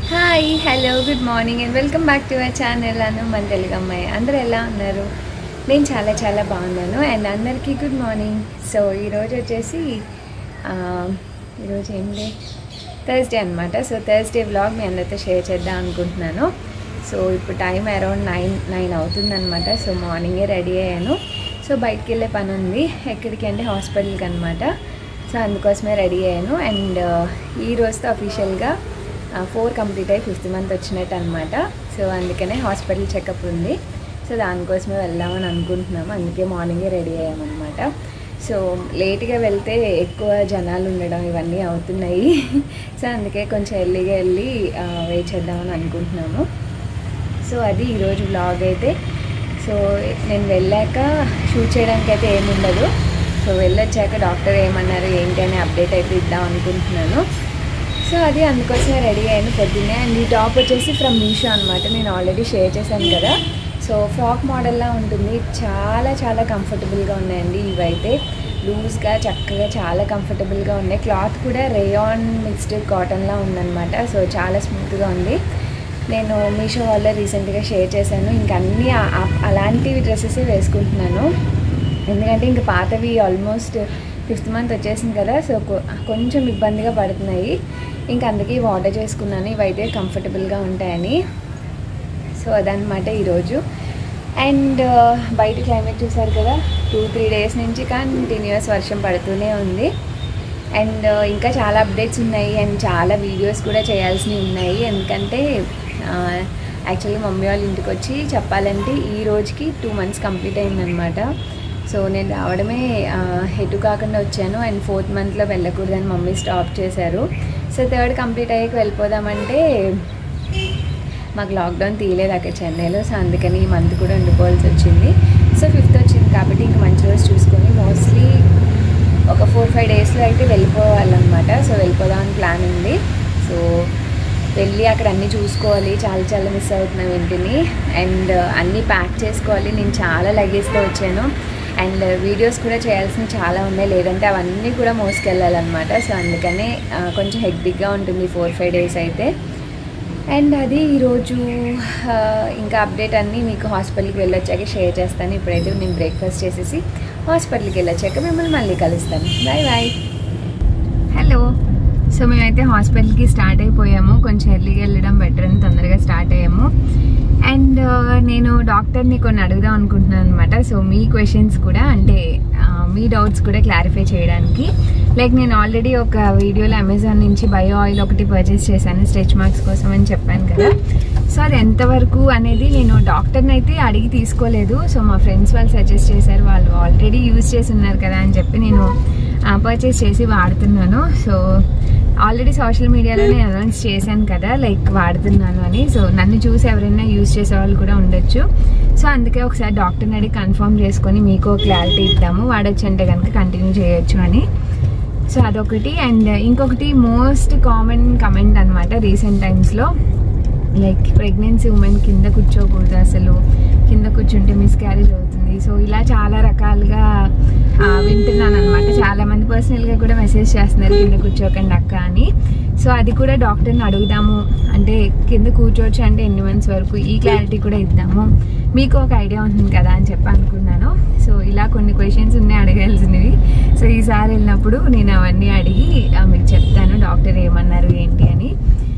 Hi hello good morning and welcome back to our channel Anu మన తెలుగు అమ్మాయి అందరూ ఎలా ఉన్నారు నేను చాలా చాలా బాగున్నాను అండ్ అందరికీ గుడ్ మార్నింగ్ సో ఈరోజు వచ్చేసి ఆ, ఈరోజు ఏంటి థర్స్డే అనమాట సో థర్స్డే వ్లాగ్ మీ అందరితో షేర్ చేద్దాం అనుకుంటున్నాను సో ఇప్పుడు టైం అరౌండ్ నైన్ నైన్ అవుతుందన్నమాట సో మార్నింగే రెడీ అయ్యాను సో బయటికి వెళ్ళే పని ఉంది ఎక్కడికి అంటే హాస్పిటల్కి అనమాట సో అందుకోసమే రెడీ అయ్యాను అండ్ ఈ రోజుతో అఫీషియల్గా ఫోర్ కంప్లీట్ అయ్యి ఫిఫ్త్ మంత్ వచ్చినట్టు అనమాట సో అందుకనే హాస్పిటల్ చెకప్ ఉంది సో దానికోసమే వెళ్దామని అనుకుంటున్నాము అందుకే మార్నింగే రెడీ అయ్యామన్నమాట సో లేట్గా వెళ్తే ఎక్కువ జనాలు ఉండడం ఇవన్నీ అవుతున్నాయి సో అందుకే కొంచెం ఎర్లీగా వెళ్ళి వెయిట్ చేద్దామని అనుకుంటున్నాము సో అది ఈరోజు వ్లాగ్ అయితే సో నేను వెళ్ళాక షూట్ చేయడానికి అయితే ఏముండదు సో వెళ్ళొచ్చాక డాక్టర్ ఏమన్నారు ఏంటి అనే అప్డేట్ అయితే ఇద్దాం అనుకుంటున్నాను సో అది అందుకోసమే రెడీ అయ్యాను పొద్దున్నే అండ్ ఈ టాప్ వచ్చేసి ఫ్రమ్ మీషో అనమాట నేను ఆల్రెడీ షేర్ చేశాను కదా సో ఫ్రాక్ మోడల్లా ఉంటుంది చాలా చాలా కంఫర్టబుల్గా ఉన్నాయండి ఇవైతే లూజ్గా చక్కగా చాలా కంఫర్టబుల్గా ఉన్నాయి క్లాత్ కూడా రేయాన్ మిక్స్డ్ కాటన్లా ఉందన్నమాట సో చాలా స్మూత్గా ఉంది నేను మీషో వల్ల రీసెంట్గా షేర్ చేశాను ఇంక అన్నీ ఆ- ఆ- అలాంటివి డ్రెస్సెసే వేసుకుంటున్నాను ఎందుకంటే ఇంక పాతవి ఆల్మోస్ట్ ఫిఫ్త్ మంత్ వచ్చేసింది కదా సో కొ- కొంచెం ఇబ్బందిగా పడుతున్నాయి ఇంక అందుకే ఇవి ఆర్డర్ చేసుకున్నాను ఇవైతే కంఫర్టబుల్గా ఉంటాయని సో అదనమాట ఈరోజు అండ్ బయట క్లైమేట్ చూసారు కదా టూ త్రీ డేస్ నుంచి కంటిన్యూస్ వర్షం పడుతూనే ఉంది అండ్ ఇంకా చాలా అప్డేట్స్ ఉన్నాయి అండ్ చాలా వీడియోస్ కూడా చేయాల్సినవి ఉన్నాయి ఎందుకంటే యాక్చువల్లీ మమ్మీ వాళ్ళ ఇంటికి వచ్చి చెప్పాలంటే ఈ రోజుకి టూ మంత్స్ కంప్లీట్ అయిందనమాట సో నేను రావడమే ఆ, ఎటు కాకుండా వచ్చాను అండ్ ఫోర్త్ మంత్లో వెళ్ళకూడదని మమ్మీ స్టాప్ చేశారు సో థర్డ్ కంప్లీట్ అయ్యాక వెళ్ళిపోదామంటే మాకు లాక్డౌన్ తీయలేదు అక్కడ చెన్నైలో సో అందుకని ఈ మంత్ కూడా ఉండిపోవాల్సి వచ్చింది సో ఫిఫ్త్ వచ్చింది కాబట్టి ఇంక మంచి రోజు చూసుకొని మోస్ట్లీ ఒక ఫోర్ ఫైవ్ డేస్లో అయితే వెళ్ళిపోవాలన్నమాట సో వెళ్ళిపోదామని ప్లాన్ ఉంది సో వెళ్ళి అక్కడ అన్నీ చూసుకోవాలి చాలా చాలా మిస్ అవుతున్నాం ఇంటిని అండ్ అన్నీ ప్యాక్ చేసుకోవాలి నేను చాలా లగేజ్తో వచ్చాను అండ్ వీడియోస్ కూడా చేయాల్సినవి చాలా ఉన్నాయి లేదంటే అవన్నీ కూడా మోసుకెళ్ళాలన్నమాట సో అందుకనే ఆ, కొంచెం హెక్టిక్గా ఉంటుంది ఫోర్ ఫైవ్ డేస్ అయితే అండ్ అది ఈరోజు ఆ, ఇంకా అప్డేట్ అన్నీ మీకు హాస్పిటల్కి వెళ్ళొచ్చాక షేర్ చేస్తాను ఇప్పుడైతే నేను బ్రేక్ఫాస్ట్ చేసేసి హాస్పిటల్కి వెళ్ళొచ్చాక మిమ్మల్ని మళ్ళీ కలుస్తాను బాయ్ బాయ్ హలో సో మేమైతే హాస్పిటల్కి స్టార్ట్ అయిపోయాము కొంచెం ఎర్లీగా వెళ్ళడం బెటర్ అని తొందరగా స్టార్ట్ అయ్యాము అండ్ నేను డాక్టర్ని కొన్ని అడుగుదాం అనుకుంటున్నాను అనమాట సో మీ క్వశ్చన్స్ కూడా అంటే ఆ, మీ డౌట్స్ కూడా క్లారిఫై చేయడానికి లైక్ నేను ఆల్రెడీ ఒక వీడియోలో అమెజాన్ నుంచి బయో ఆయిల్ ఒకటి పర్చేస్ చేశాను స్ట్రెచ్ మార్క్స్ కోసం అని చెప్పాను కదా సో అది ఎంతవరకు అనేది నేను డాక్టర్ని అయితే అడిగి తీసుకోలేదు సో మా ఫ్రెండ్స్ వాళ్ళు సజెస్ట్ చేశారు వాళ్ళు ఆల్రెడీ యూజ్ చేసి ఉన్నారు కదా అని చెప్పి నేను పర్చేస్ చేసి వాడుతున్నాను సో ఆల్రెడీ సోషల్ మీడియాలో నేను అనౌన్స్ చేశాను కదా లైక్ వాడుతున్నాను అని సో నన్ను చూసి ఎవరైనా యూజ్ చేసే వాళ్ళు కూడా ఉండొచ్చు సో అందుకే ఒకసారి డాక్టర్ని అడిగి కన్ఫర్మ్ చేసుకొని మీకు క్లారిటీ ఇద్దాము వాడచ్చు అంటే కనుక కంటిన్యూ చేయొచ్చు అని సో అదొకటి అండ్ ఇంకొకటి మోస్ట్ కామన్ కమెంట్ అనమాట రీసెంట్ టైమ్స్లో లైక్ ప్రెగ్నెన్సీ ఉమెన్ కింద కూర్చోకూడదు అసలు కింద కూర్చుంటే మిస్క్యారేజ్ అవుతుంది సో ఇలా చాలా రకాలుగా ఆ, వింటున్నాను అనమాట చాలా మంది పర్సనల్గా కూడా మెసేజ్ చేస్తున్నారు కింద కూర్చోకండి అక్క అని సో అది కూడా డాక్టర్ని అడుగుదాము అంటే కింద కూర్చోవచ్చు అంటే ఎన్ని మంత్స్ వరకు ఈ క్లారిటీ కూడా ఇద్దాము మీకు ఒక ఐడియా ఉంటుంది కదా అని చెప్పి అనుకున్నాను సో ఇలా కొన్ని క్వశ్చన్స్ ఉన్నాయి అడగాల్సినవి సో ఈసారి వెళ్ళినప్పుడు నేను అవన్నీ అడిగి ఆ, మీకు చెప్తాను డాక్టర్ ఏమన్నారు ఏంటి అని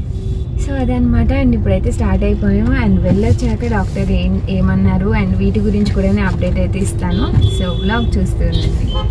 సో అదనమాట అండ్ ఇప్పుడైతే స్టార్ట్ అయిపోయాము అండ్ వెళ్ళొచ్చాక డాక్టర్ ఏం ఏమన్నారు అండ్ వీటి గురించి కూడా నేను అప్డేట్ అయితే ఇస్తాను సో బ్లాగ్ చూస్తుందండి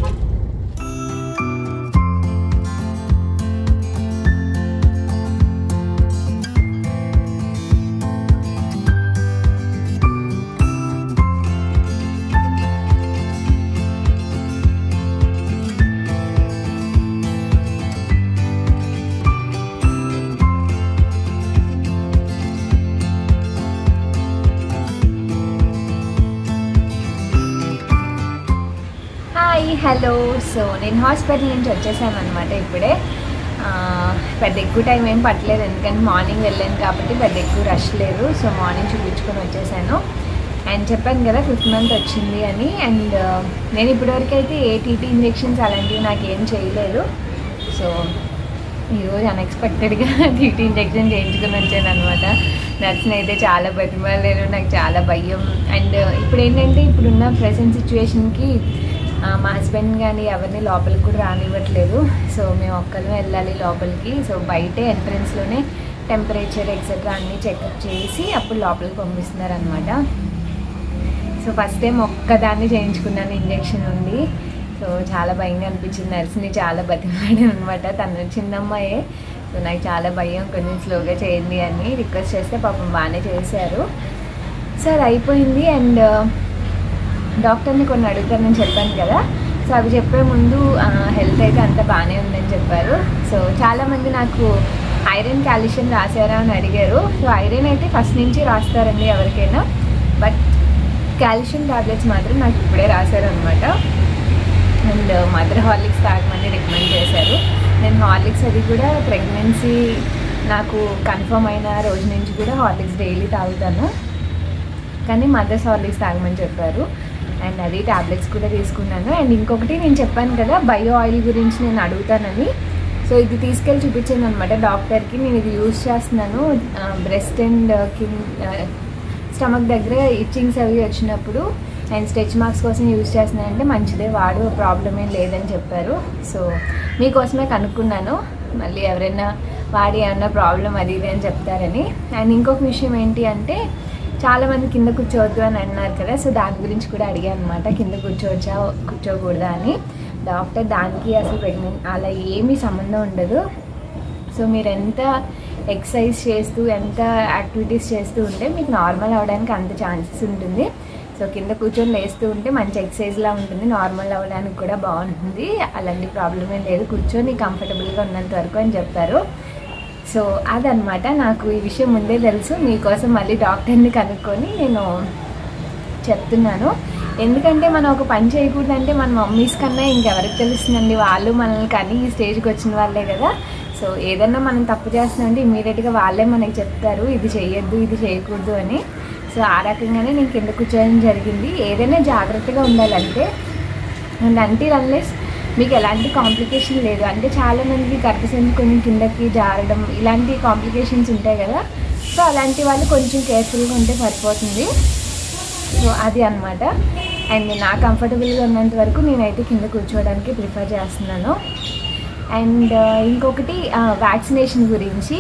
హాయ్ హలో సో నేను హాస్పిటల్ నుంచి వచ్చేసాను అనమాట ఇప్పుడే ఆ, పెద్ద ఎక్కువ టైం ఏం పట్టలేదు ఎందుకంటే మార్నింగ్ వెళ్ళాను కాబట్టి పెద్ద ఎక్కువ రష్ లేదు సో మార్నింగ్ చూపించుకొని వచ్చేసాను అండ్ చెప్పాను కదా ఫిఫ్త్ మంత్ వచ్చింది అని అండ్ నేను ఇప్పటివరకు అయితే ఏ టీటీ ఇంజెక్షన్స్ అలాంటివి నాకు ఏం చేయలేదు సో ఈరోజు అన్ఎక్స్పెక్టెడ్గా టీటీ ఇంజెక్షన్ చేయించుకుని వచ్చాను అనమాట నర్స్ని అయితే చాలా బతిమాలేను నాకు చాలా భయం అండ్ ఇప్పుడు ఏంటంటే ఇప్పుడున్న ప్రజెంట్ సిచ్యువేషన్కి మా హస్బెండ్ కానీ ఎవరిని లోపలికి కూడా రానివ్వట్లేదు సో మేము ఒక్కరిమే వెళ్ళాలి లోపలికి సో బయటే ఎంట్రన్స్లోనే టెంపరేచర్ ఎక్సెట్రా అన్నీ చెకప్ చేసి అప్పుడు లోపలికి పంపిస్తున్నారు అనమాట సో ఫస్ట్ టైం ఒక్కదాన్ని చేయించుకున్నాను ఇంజెక్షన్ ఉంది సో చాలా భయంగా అనిపించింది నర్స్ని చాలా బతిమాడాను అనమాట తను చిన్నమ్మాయే సో నాకు చాలా భయం కొంచెం స్లోగా చేయండి అని రిక్వెస్ట్ చేస్తే పాపం బాగానే చేశారు సో అది అయిపోయింది అండ్ డాక్టర్ని కొన్ని అడుగుతానని చెప్పాను కదా సో అవి చెప్పే ముందు హెల్త్ అయితే అంత బాగానే ఉందని చెప్పారు సో చాలామంది నాకు ఐరన్ కాల్షియం రాశారా అని అడిగారు సో ఐరన్ అయితే ఫస్ట్ నుంచి రాస్తారండి ఎవరికైనా బట్ కాల్షియం టాబ్లెట్స్ మాత్రం నాకు ఇప్పుడే రాశారనమాట అండ్ మదర్ హార్లిక్స్ తాగమని రికమెండ్ చేశారు నేను హార్లిక్స్ అది కూడా ప్రెగ్నెన్సీ నాకు కన్ఫర్మ్ అయిన రోజు నుంచి కూడా హార్లిక్స్ డైలీ తాగుతాను కానీ మదర్స్ హార్లిక్స్ తాగమని చెప్పారు అండ్ అది టాబ్లెట్స్ కూడా తీసుకున్నాను అండ్ ఇంకొకటి నేను చెప్పాను కదా బయో ఆయిల్ గురించి నేను అడుగుతానని సో ఇది తీసుకెళ్ళి చూపించాను అనమాట డాక్టర్కి నేను ఇది యూజ్ చేస్తున్నాను బ్రెస్ట్ అండ్ కింద స్టమక్ దగ్గర ఇచ్చింగ్స్ అవి వచ్చినప్పుడు అండ్ స్టెచ్ మార్క్స్ కోసం యూజ్ చేస్తున్నానంటే మంచిదే వాడు ప్రాబ్లం ఏం లేదని చెప్పారు సో మీకోసమే కనుక్కున్నాను మళ్ళీ ఎవరైనా వాడి ఏమన్నా ప్రాబ్లం అది ఇది అని చెప్తారని అండ్ ఇంకొక విషయం ఏంటి అంటే చాలామంది కింద కూర్చోవద్దు అని అన్నారు కదా సో దాని గురించి కూడా అడిగాను అనమాట కింద కూర్చోవచ్చా కూర్చోకూడదా అని డాక్టర్ దానికి అసలు ప్రెగ్నెంట్ అలా ఏమీ సంబంధం ఉండదు సో మీరు ఎంత ఎక్సర్సైజ్ చేస్తూ ఎంత యాక్టివిటీస్ చేస్తూ ఉంటే మీకు నార్మల్ అవ్వడానికి అంత ఛాన్సెస్ ఉంటుంది సో కింద కూర్చొని లేస్తూ ఉంటే మంచి ఎక్సర్సైజ్లా ఉంటుంది నార్మల్ అవ్వడానికి కూడా బాగుంటుంది అలాంటి ప్రాబ్లం ఏం లేదు కూర్చొని కంఫర్టబుల్గా ఉన్నంత వరకు అని చెప్పారు సో అదనమాట నాకు ఈ విషయం ముందే తెలుసు మీకోసం మళ్ళీ డాక్టర్ని కనుక్కొని నేను చెప్తున్నాను ఎందుకంటే మనం ఒక పని చేయకూడదంటే మన మమ్మీస్ కన్నా ఇంకెవరికి తెలుస్తుందండి వాళ్ళు మనల్ని కానీ ఈ స్టేజ్కి వచ్చిన వాళ్ళే కదా సో ఏదన్నా మనం తప్పు చేస్తున్నామంటే ఇమీడియట్గా వాళ్ళే మనకి చెప్తారు ఇది చేయొద్దు ఇది చేయకూడదు అని సో ఆ రకంగానే నేను కింద కూర్చోవడం జరిగింది ఏదైనా జాగ్రత్తగా ఉండాలంటే అండ్ అంటీల్ అన్లెస్ మీకు ఎలాంటి కాంప్లికేషన్ లేదు అంటే చాలామందికి గర్భసంచి కొంచెం కిందకి జారడం ఇలాంటి కాంప్లికేషన్స్ ఉంటాయి కదా సో అలాంటి వాళ్ళు కొంచెం కేర్ఫుల్గా ఉంటే సరిపోతుంది సో అది అనమాట అండ్ నా కంఫర్టబుల్గా ఉన్నంత వరకు నేనైతే కింద కూర్చోవడానికి ప్రిఫర్ చేస్తున్నాను అండ్ ఇంకొకటి వ్యాక్సినేషన్ గురించి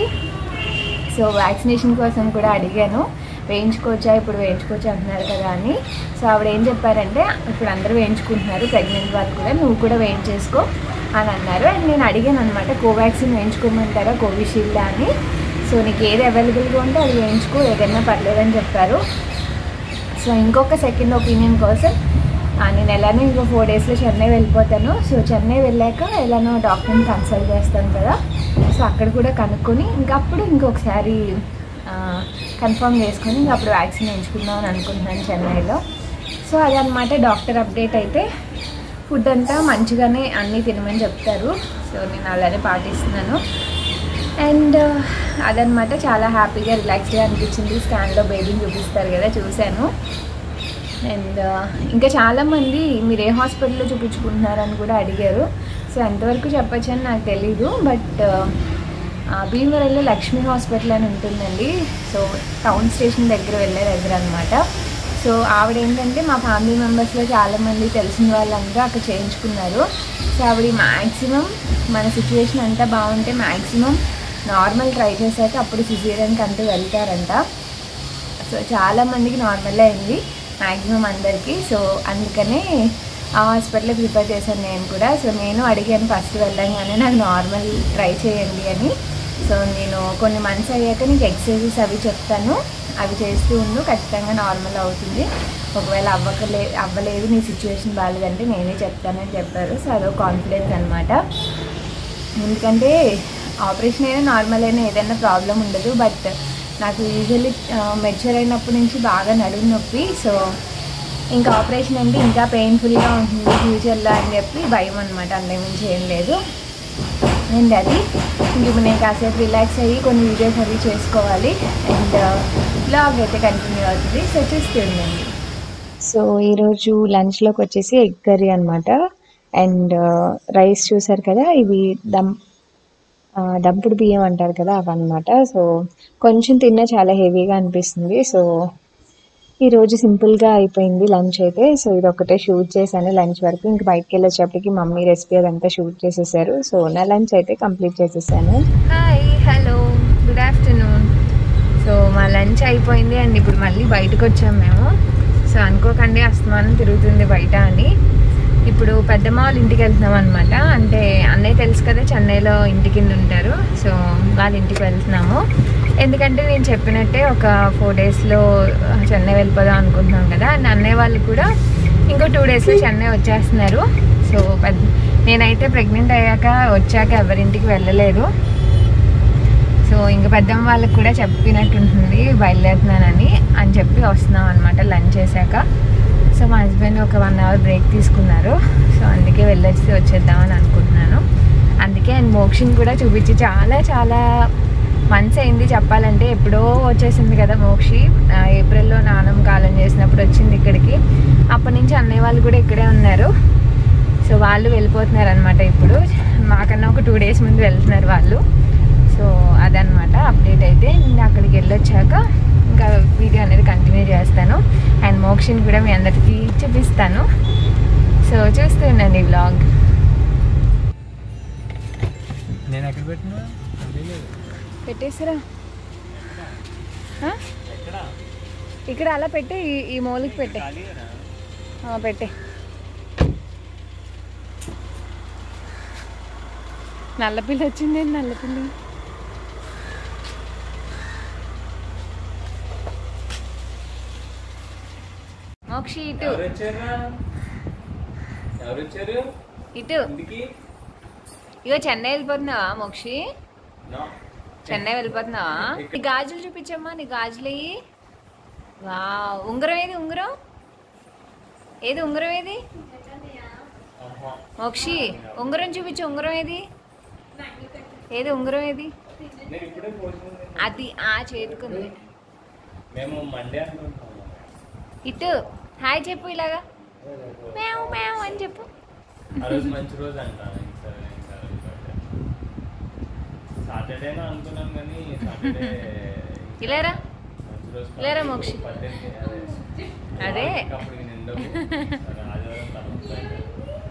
సో వ్యాక్సినేషన్ కోసం కూడా అడిగాను వేయించుకోవచ్చా ఇప్పుడు వేయించుకోవచ్చా అంటున్నారు కదా అని సో ఆవిడ ఏం చెప్పారంటే ఇప్పుడు అందరూ వేయించుకుంటున్నారు ప్రెగ్నెంట్ వాళ్ళు కూడా నువ్వు కూడా వేయించేసుకో అని అన్నారు అండ్ నేను అడిగాను అనమాట కోవాక్సిన్ వేయించుకోమంటారా కోవిషీల్డ్ అని సో నీకు ఏది అవైలబుల్గా ఉంటే అది వేయించుకో ఏదైనా పర్లేదని చెప్పారు సో ఇంకొక సెకండ్ ఒపీనియన్ కోసం నేను ఎలానో ఇంకో ఫోర్ డేస్లో చెన్నై వెళ్ళిపోతాను సో చెన్నై వెళ్ళాక ఎలానో డాక్టర్ని కన్సల్ట్ చేస్తాను కదా సో అక్కడ కూడా కనుక్కొని ఇంకప్పుడు ఇంకొకసారి కన్ఫర్మ్ చేసుకొని ఇంక అప్పుడు వ్యాక్సిన్ వేయించుకుందాం అని అనుకుంటున్నాను చెన్నైలో సో అదనమాట డాక్టర్ అప్డేట్ అయితే ఫుడ్ అంతా మంచిగానే అన్నీ తినమని చెప్తారు సో నేను అలానే పాటిస్తున్నాను అండ్ అదనమాట చాలా హ్యాపీగా రిలాక్స్గా అనిపించింది స్కాన్లో బేబీని చూపిస్తారు కదా చూశాను అండ్ ఇంకా చాలామంది మీరు ఏ హాస్పిటల్లో చూపించుకుంటున్నారని కూడా అడిగారు సో ఎంతవరకు చెప్పచ్చు అని నాకు తెలీదు బట్ భీమవరంలో లక్ష్మీ హాస్పిటల్ అని ఉంటుందండి సో టౌన్ స్టేషన్ దగ్గర వెళ్ళే దగ్గర అనమాట సో ఆవిడ ఏంటంటే మా ఫ్యామిలీ మెంబర్స్లో చాలామంది తెలిసిన వాళ్ళంతా అక్కడ చేయించుకున్నారు సో ఆవిడ మ్యాక్సిమం మన సిచ్యువేషన్ అంతా బాగుంటే మ్యాక్సిమం నార్మల్ ట్రై చేశాక అప్పుడు సిజేరియన్కి అంటూ వెళ్తారంట సో చాలామందికి నార్మల్ అయింది మ్యాక్సిమం అందరికీ సో అందుకనే ఆ హాస్పిటల్ ప్రిపేర్ చేశాను నేను కూడా సో నేను అడిగాను ఫస్ట్ వెళ్ళంగానే నాకు నార్మల్ ట్రై చేయండి అని సో నేను కొన్ని మంత్స్ అయ్యాక నీకు ఎక్సర్సైజెస్ అవి చెప్తాను అవి చేస్తూ ఉండు ఖచ్చితంగా నార్మల్ అవుతుంది ఒకవేళ అవ్వకలే అవ్వలేదు నీ సిచ్యువేషన్ బాగాలేదంటే నేనే చెప్తానని చెప్పారు సో అదో కాన్ఫిడెన్స్ అనమాట ఎందుకంటే ఆపరేషన్ అయినా నార్మల్ అయినా ఏదైనా ప్రాబ్లం ఉండదు బట్ నాకు యూజువల్లీ మెచ్యూర్ అయినప్పటి నుంచి బాగా నడుము నొప్పి సో ఇంకా ఆపరేషన్ అంటే ఇంకా పెయిన్ఫుల్గా ఉంటుంది ఫ్యూచర్లో అని చెప్పి భయం అనమాట అంతకుమించి ఏం లేదు అండ్ అది ఇంక ఇప్పుడు నేను కాసేపు రిలాక్స్ అయ్యి కొన్ని వీడియోస్ అవి చేసుకోవాలి అండ్ బ్లాగ్ అయితే కంటిన్యూ అవుతుంది సో చూస్తూ ఉండండి సో ఈరోజు లంచ్లోకి వచ్చేసి ఎగ్ కర్రీ అనమాట అండ్ రైస్ చూసారు కదా ఇవి దమ్ ఆ, దంపుడు బియ్యం అంటారు కదా అవన్నమాట సో కొంచెం తిన్నా చాలా హెవీగా అనిపిస్తుంది సో ఈరోజు సింపుల్గా అయిపోయింది లంచ్ అయితే సో ఇది ఒకటే షూట్ చేశాను లంచ్ వరకు ఇంక బయటకు వెళ్ళేటప్పటికి మమ్మీ రెసిపీ అదంతా షూట్ చేసేసారు సో నా లంచ్ అయితే కంప్లీట్ చేసేసాను hi hello good afternoon so మా లంచ్ అయిపోయింది అండ్ ఇప్పుడు మళ్ళీ బయటకు వచ్చాం మేము సో అనుకోకండి అస్తమానం తిరుగుతుంది బయట అని ఇప్పుడు పెద్దమ్మ వాళ్ళ ఇంటికి వెళ్తున్నాం అనమాట అంటే అన్నయ్య తెలుసు కదా చెన్నైలో ఇంటి కింద ఉంటారు సో వాళ్ళ ఇంటికి వెళ్తున్నాము ఎందుకంటే నేను చెప్పినట్టే ఒక ఫోర్ డేస్లో చెన్నై వెళ్ళిపోదాం అనుకుంటున్నాం కదా అండ్ అన్నయ్య వాళ్ళు కూడా ఇంకో టూ డేస్లో చెన్నై వచ్చేస్తున్నారు సో పెద్ద నేనైతే ప్రెగ్నెంట్ అయ్యాక వచ్చాక ఎవరింటికి వెళ్ళలేదు సో ఇంకా పెద్దమ్మ వాళ్ళకి కూడా చెప్పినట్టుంటుంది బయలుదేరుతున్నానని అని చెప్పి వస్తున్నాం అనమాట లంచ్ చేశాక సో మా హస్బెండ్ ఒక వన్ అవర్ బ్రేక్ తీసుకున్నారు సో అందుకే వెళ్ళొచ్చి వచ్చేద్దామని అనుకుంటున్నాను అందుకే అండ్ మోక్షిని కూడా చూపించి చాలా చాలా మంత్స్ అయింది చెప్పాలంటే ఎప్పుడో వచ్చేసింది కదా మోక్షి ఆ, ఏప్రిల్లో నానం కాలం చేసినప్పుడు వచ్చింది ఇక్కడికి అప్పటి నుంచి అన్నయ్య వాళ్ళు కూడా ఇక్కడే ఉన్నారు సో వాళ్ళు వెళ్ళిపోతున్నారు అనమాట ఇప్పుడు మాకన్నా ఒక టూ డేస్ ముందు వెళ్తున్నారు వాళ్ళు సో అదనమాట అప్డేట్ అయితే నేను అక్కడికి వెళ్ళొచ్చాక ఇంకా వీడియో అనేది కంటిన్యూ చేస్తాను అండ్ మోక్షని కూడా మీ అందరికీ చూపిస్తాను సో చూస్తూ ఉండండి వ్లాగ్ నేను ఎక్కడ పెట్టినా పెట్టేసిరా ఆ? ఇక్కడ అలా పెట్టి ఈ- ఈ మూలకి పెట్టే ఆ, పెట్టే నల్లపిల్లి వచ్చింది నల్లపిల్లి మోక్షి ఇటు ఎవరు వచ్చారా ఎవరు వచ్చారు ఇటు ఇంటికి ఇగో చెన్నై వెళ్ళిపోతున్నావా మోక్షి నో చెన్నై వెళ్ళిపోతున్నావా నీ గాజులు చూపించమ్మా నీ గాజులు ఇయ్యి. వా ఉంగరం ఏది ఉంగరం ఏది ఉంగరం ఏది ఆహా. మోక్షి ఉంగరం చూపించు ఉంగరం ఏది ఏది ఉంగరం ఏది నేను ఇప్పుడే పోతుంది అది ఆ చేతుకుంది మేము మండే అనుకుంటున్నాము ఇటు హాయ్ చెప్పు ఇలాగా మేవ్ మేవ్ అని చెప్పు ఆ రోజు మంచి రోజు అంట సాటర్డేనా అనుకున్నాం కానీ సాటర్డే ఇలారా మంచి రోజు కాదు. లేరా మోక్షి? పద్దెనిమిది అదే అదే. అప్పటికి నిండవు సరే, ఆదివారం తర్వాత అయితే.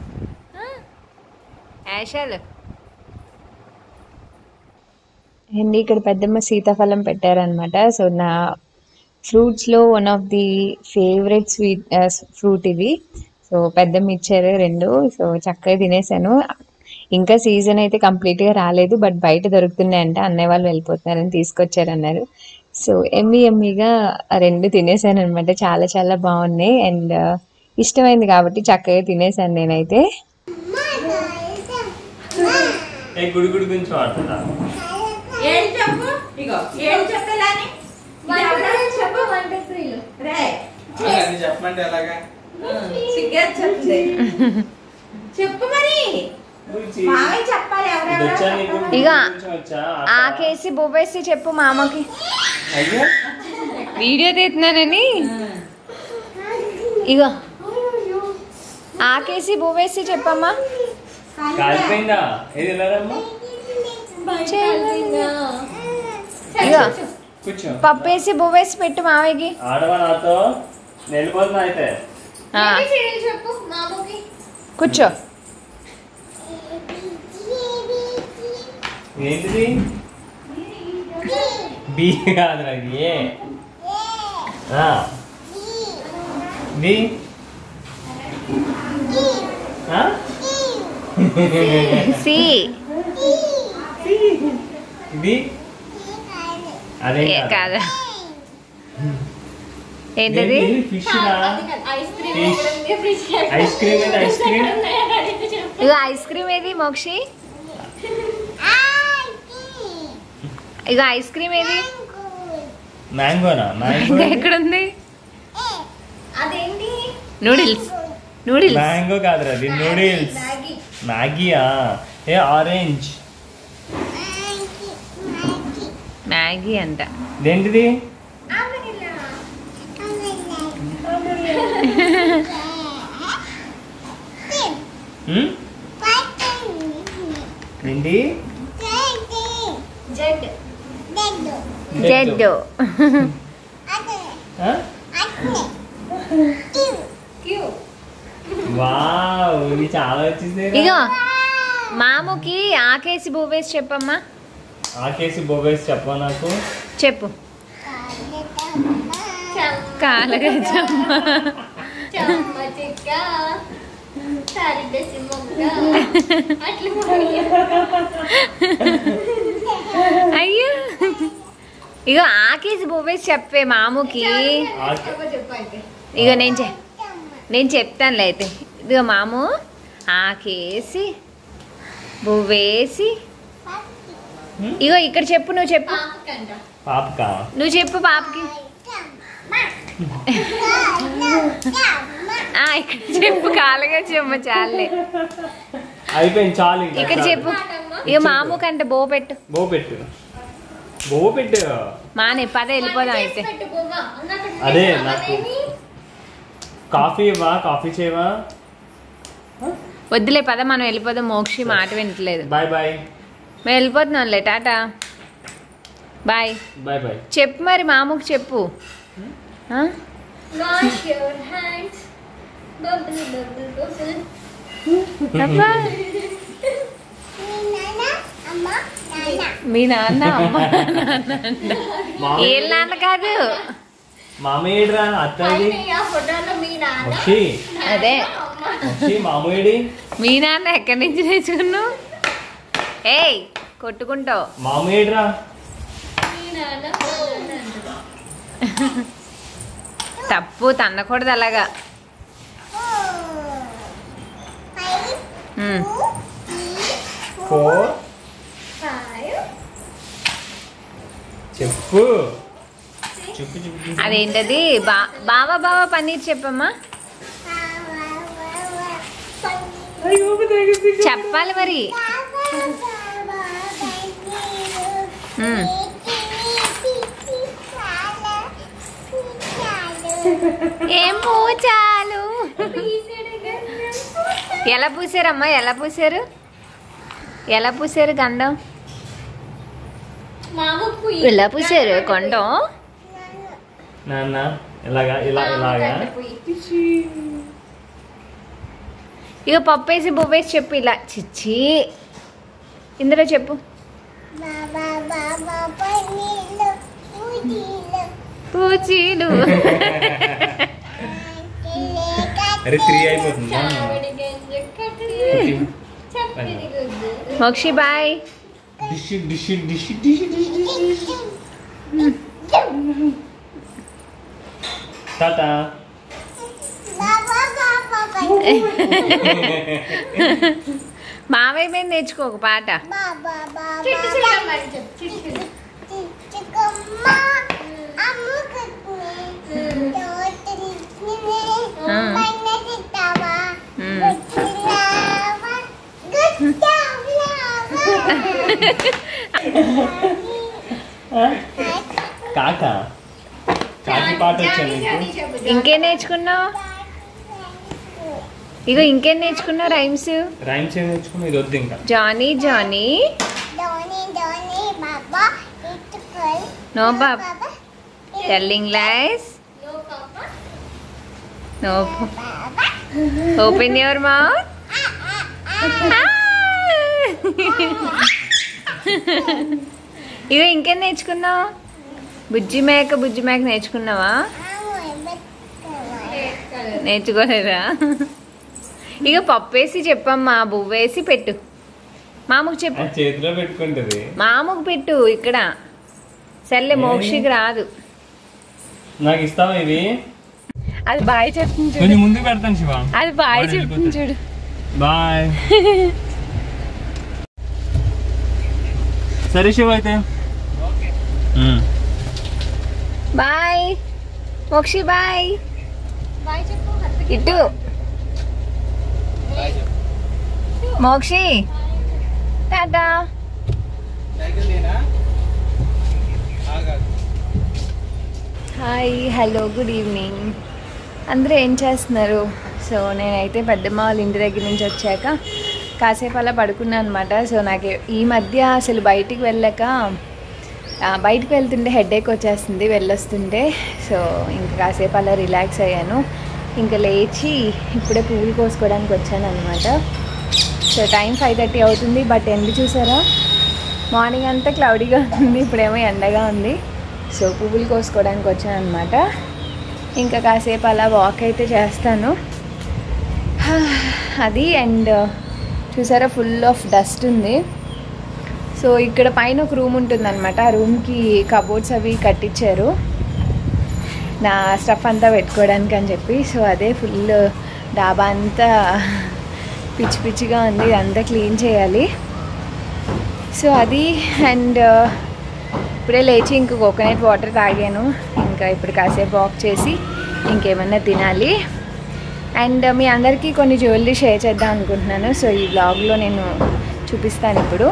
యాషాలు అండ్ ఇక్కడ పెద్దమ్మ సీతాఫలం పెట్టారనమాట సో నా ఫ్రూట్స్లో one of the favourite sweet fruit ఇది సో పెద్దమ్మ ఇచ్చారు రెండు సో చక్కగా తినేసాను ఇంకా సీజన్ అయితే కంప్లీట్గా రాలేదు బట్ బయట దొరుకుతున్నాయంట అన్నయ్య వాళ్ళు వెళ్ళిపోతున్నారని తీసుకొచ్చారన్నారు సో ఎమ్మి ఎమ్మిగా ఆ రెండు తినేసాను అనమాట చాలా చాలా బాగున్నాయి అండ్ ఇష్టమైంది కాబట్టి చక్కగా తినేసాను నేనైతే ఏ గుడి గుడి గురించి వాడుతుందా ఏడు చెప్పు ఇగో ఏడు చెప్పేలాని చెప్పు వన్ టూ త్రీలు రే అది చెప్పమంటే ఎలాగా సిగ్గే చెప్తుంది చెప్పు మరి మామయ్య చెప్పాలి ఎవరెవరో వచ్చా నీకు చెప్పాలి. ఇక కొంచెం వచ్చా ఆకేసి బొబ్బేసి చెప్పు మా అమ్మకి అయ్యో వీడియో తీస్తున్నానని ఇగో ఆకేసి బొవ్వేసి చెప్పమ్మా కాలిపోయిందా ఏది వెళ్ళారమ్మా ఇగో కూర్చో పప్పేసి బొవ్వేసి పెట్టు మావయ్యకి ఆడవా నాతో వెళ్ళిపోతున్నా అయితే ఆ, కూర్చో ఏంటిది బి కాదురా ఇది ఏ ఆ. బి ఆ? సి ఇది అదే ఏ కాదా ఏంటది ఫిష్ రా ఫిష్ ఐస్ క్రీమ్ ఏది ఐస్ క్రీమ్ ఇగో ఐస్ క్రీమ్ ఏది మోక్షి ఇగో ఐస్ క్రీమ్ ఏది మ్యాంగోనా మ్యాంగో ఎక్కడుంది నూడిల్స్ నూడిల్స్ మ్యాంగో కాదురా అది నూడిల్స్ మ్యాగీయా ఏ ఆరెంజ్ మ్యాగీ అంట ఇదేంటిది హ్మ్? ఏంటి జెడ్ ఆ? వావ్ ఇది చాలా వచ్చింది ఇగో మాముకి ఆకేసి భూవేసి చెప్పమ్మా ఆకేసి బొబేసి చెప్ప నాకు చెప్పు కాలగజమ్మ అయ్యో ఇగో ఆకేసి భూవేసి చెప్పే మాముకి ఆకే- ఇగో నేను చె నేను చెప్తానులే అయితే ఇదిగో మాము ఆకేసి బువ్వేసి హ్మ్? ఇగో ఇక్కడ చెప్పు నువ్వు చెప్పు పాపకా నువ్వు చెప్పు పాపకి ఆ, ఇక్కడ చెప్పు కాలుగా చెమ్మ చాలే అయిపోయింది చాలు ఇంకా ఇక్కడ చాలు. చెప్పు ఇక మాము కంటే బో పెట్టు బో పెట్టు బో పెట్టు మానే పద వెళ్ళిపోదాం అయితే అదే నాకు కాఫీ ఇవ్వా కాఫీ చేయవా వద్దులే పద మనం వెళ్ళిపోదాం మోక్షి మాట వింటలేదు బాయ్ బాయ్ మేము వెళ్ళిపోతున్నాంలే టాటా బాయ్ బాయ్ బాయ్ చెప్పు మరి మాముకి చెప్పు ఆ? Wash your hands. Bubble, bubble, bubble. అబ్బా. మీ నాన్న అమ్మ నాన్న అంట. ఏం నాన్న కాదు మామయ్యరా అత్తది పైన ఆ ఫోటోలో మీ నాన్న వచ్చి అదే వచ్చి మామయ్యడి మీ నాన్న ఎక్కడి నుంచి తెచ్చుకున్నావు ఏయ్ కొట్టుకుంటావు మామయ్యరా మీ నాన్న మా నాన్న అంటారు. తప్పు తన్నకూడదు అలాగా ఉమ్. Four Five. చెప్పు చెప్పు చెప్పు చెప్పు. అదేంటది బా బావా బావా పన్నీర్ చెప్పమ్మా చెప్పాలి మరి ఉమ్. ఏం పూచాలు ఎలా పూసారమ్మా ఎలా పూసారు ఎలా పూసారు గంధం మామకు ఎలా పూసారు కొండం నాన్న ఇలాగా ఇలా ఇలాగా ఇక పప్పు వేసి బొవ్వేసి చెప్పు ఇలా చిచ్చి ఇందులో చెప్పు పూచీలు అరే త్రీ అయిపోతుందా చావిడి గంజ కట్టి చప్పిడి గుద్దు Mokshi bye dish dish dish dish dish tata మావయ్య మీద నేర్చుకో ఒక పాట చిట్టు చిలకమ్మని చెప్పు చిట్టు కాక కాకి పాట వచ్చాను నీకు చెప్పు ఇంకేం నేర్చుకున్నావు ఇగో ఇంకేం నేర్చుకున్నావు రైమ్స్ రైమ్స్ ఏం నేర్చుకున్నా ఇది వద్దు ఇంకా Johnny Johnny no bob telling lies no papa no open your mouth ఇగో ఇంకేం నేర్చుకున్నావు బుజ్జి మేక బుజ్జి మేక నేర్చుకున్నావా నేర్చుకోలేదా ఇక పప్పు వేసి చెప్పమ్మా బువ్వేసి పెట్టు మామకు చెప్పు ఆ చేతిలో పెట్టుకుంటది మామకు పెట్టు ఇక్కడ సర్లే మోక్షికి రాదు నాకు ఇస్తావా ఇవి అది బాయ్ చెప్తుంది చూడు కొంచెం ముందుకు పెడతాను శివ అది బాయ్ వాడు చెప్తుంది వెళ్ళిపోతాడు. చూడు బాయ్ సరే శివ అయితే ఉమ్. బాయ్ మోక్షి బాయ్ బాయ్ చెప్పు ఇటు Mokshi tata hi hello good evening అందరూ ఏం చేస్తున్నారు సో నేనైతే పెద్దమ్మ వాళ్ళ ఇంటి దగ్గర నుంచి వచ్చాక కాసేపు అలా పడుకున్నాను అనమాట సో నాకు ఈ మధ్య అసలు బయటికి వెళ్ళాక ఆ, బయటకు వెళ్తుంటే హెడేక్ వచ్చేస్తుంది వెళ్ళొస్తుంటే సో ఇంకా కాసేపు అలా రిలాక్స్ అయ్యాను ఇంకా లేచి ఇప్పుడే పువ్వులు కోసుకోవడానికి వచ్చాను అనమాట సో టైం ఫైవ్ థర్టీ అవుతుంది బట్ ఎండ చూసారా మార్నింగ్ అంతా క్లౌడీగా ఉంది ఇప్పుడేమో ఎండగా ఉంది సో పువ్వులు కోసుకోవడానికి వచ్చాను అనమాట ఇంకా కాసేపు అలా వాక్ అయితే చేస్తాను అది అండ్ చూసారా ఫుల్ ఆఫ్ డస్ట్ ఉంది సో ఇక్కడ పైన ఒక రూమ్ ఉంటుందన్నమాట ఆ రూమ్కి కబోర్డ్స్ అవి కట్టించారు నా స్టఫ్ అంతా పెట్టుకోవడానికి అని చెప్పి సో అదే ఫుల్ డాబా అంతా పిచ్చి పిచ్చిగా ఉంది ఇదంతా క్లీన్ చేయాలి సో అది అండ్ ఇప్పుడే లేచి ఇంక కోకోనట్ వాటర్ తాగాను ఇంకా ఇప్పుడు కాసేపు వాక్ చేసి ఇంకేమన్నా తినాలి అండ్ మీ అందరికీ కొన్ని జ్యువెలరీ షేర్ చేద్దాం అనుకుంటున్నాను సో ఈ బ్లాగ్లో నేను చూపిస్తాను ఇప్పుడు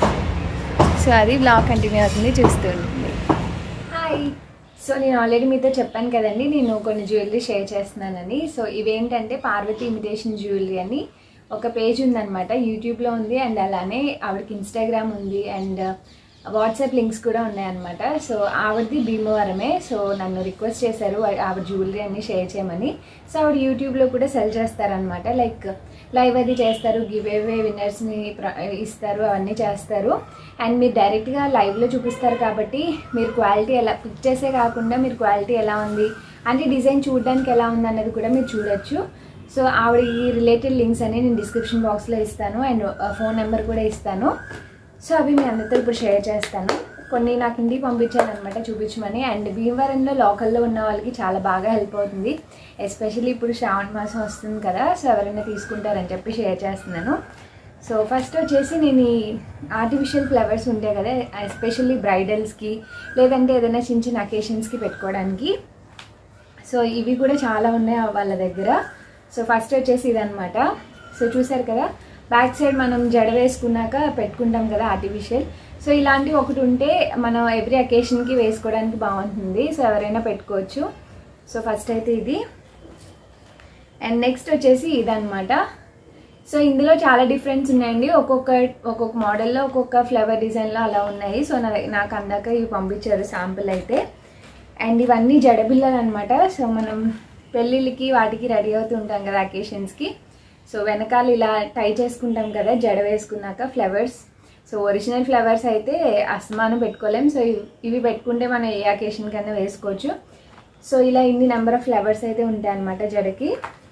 సో అది బ్లాగ్ కంటిన్యూ అవుతుంది చూస్తూ ఉంటుంది హాయ్ సో నేను ఆల్రెడీ మీతో చెప్పాను కదండి నేను కొన్ని జ్యువెలరీ షేర్ చేస్తున్నానని సో ఇవేంటంటే పార్వతి ఇమిటేషన్ జ్యువెలరీ అని ఒక పేజ్ ఉందన్నమాట యూట్యూబ్లో ఉంది అండ్ అలానే ఆవిడకి ఇన్స్టాగ్రామ్ ఉంది అండ్ వాట్సాప్ లింక్స్ కూడా ఉన్నాయన్నమాట సో ఆవిడది భీమవరమే సో నన్ను రిక్వెస్ట్ చేశారు ఆ- ఆవిడ జ్యువెలరీ అన్ని షేర్ చేయమని సో ఆవిడ యూట్యూబ్లో కూడా సెల్ చేస్తారనమాట లైక్ లైవ్ అది చేస్తారు గివ్ అవే విన్నర్స్ని ఇస్తారు అవన్నీ చేస్తారు అండ్ మీరు డైరెక్ట్గా లైవ్లో చూపిస్తారు కాబట్టి మీరు క్వాలిటీ ఎలా పిక్చర్సే కాకుండా మీరు క్వాలిటీ ఎలా ఉంది అంటే డిజైన్ చూడడానికి ఎలా ఉంది అన్నది కూడా మీరు చూడొచ్చు సో ఆవిడ ఈ రిలేటెడ్ లింక్స్ అని నేను డిస్క్రిప్షన్ బాక్స్లో ఇస్తాను అండ్ ఫోన్ నెంబర్ కూడా ఇస్తాను సో అవి మీ అందరితో ఇప్పుడు షేర్ చేస్తాను కొన్ని నాకు ఇంటికి పంపించాను అనమాట చూపించమని అండ్ భీమవరంలో లోకల్లో ఉన్న వాళ్ళకి చాలా బాగా హెల్ప్ అవుతుంది ఎస్పెషల్లీ ఇప్పుడు శ్రావణ మాసం వస్తుంది కదా సో ఎవరైనా తీసుకుంటారని చెప్పి షేర్ చేస్తున్నాను సో ఫస్ట్ వచ్చేసి నేను ఈ ఆర్టిఫిషియల్ ఫ్లవర్స్ ఉంటాయి కదా ఎస్పెషల్లీ బ్రైడల్స్కి లేదంటే ఏదైనా చిన్న చిన్న అకేషన్స్కి పెట్టుకోవడానికి సో ఇవి కూడా చాలా ఉన్నాయి వాళ్ళ దగ్గర సో ఫస్ట్ వచ్చేసి ఇదనమాట సో చూసారు కదా బ్యాక్ సైడ్ మనం జడ వేసుకున్నాక పెట్టుకుంటాం కదా ఆర్టిఫిషియల్ సో ఇలాంటివి ఒకటి ఉంటే మనం ఎవ్రీ అకేషన్కి వేసుకోవడానికి బాగుంటుంది సో ఎవరైనా పెట్టుకోవచ్చు సో ఫస్ట్ అయితే ఇది అండ్ నెక్స్ట్ వచ్చేసి ఇదనమాట సో ఇందులో చాలా డిఫరెన్స్ ఉన్నాయండి ఒక్కొక్క ఒక్కొక్క మోడల్లో ఒక్కొక్క ఫ్లవర్ డిజైన్లో అలా ఉన్నాయి సో నా నాకు అందాక ఇవి పంపించారు శాంపుల్ అయితే అండ్ ఇవన్నీ జడబిల్లలు అనమాట సో మనం పెళ్ళిళ్ళకి వాటికి రెడీ అవుతూ ఉంటాం కదా అకేషన్స్కి సో వెనకాల ఇలా టై చేసుకుంటాం కదా జడ వేసుకున్నాక ఫ్లవర్స్ సో ఒరిజినల్ ఫ్లవర్స్ అయితే అస్మానం పెట్టుకోలేం సో ఇవి- ఇవి పెట్టుకుంటే మనం ఏ అకేషన్ కన్నా వేసుకోవచ్చు సో ఇలా ఇన్ని నెంబర్ ఆఫ్ ఫ్లవర్స్ అయితే ఉంటాయి అన్నమాట జడకి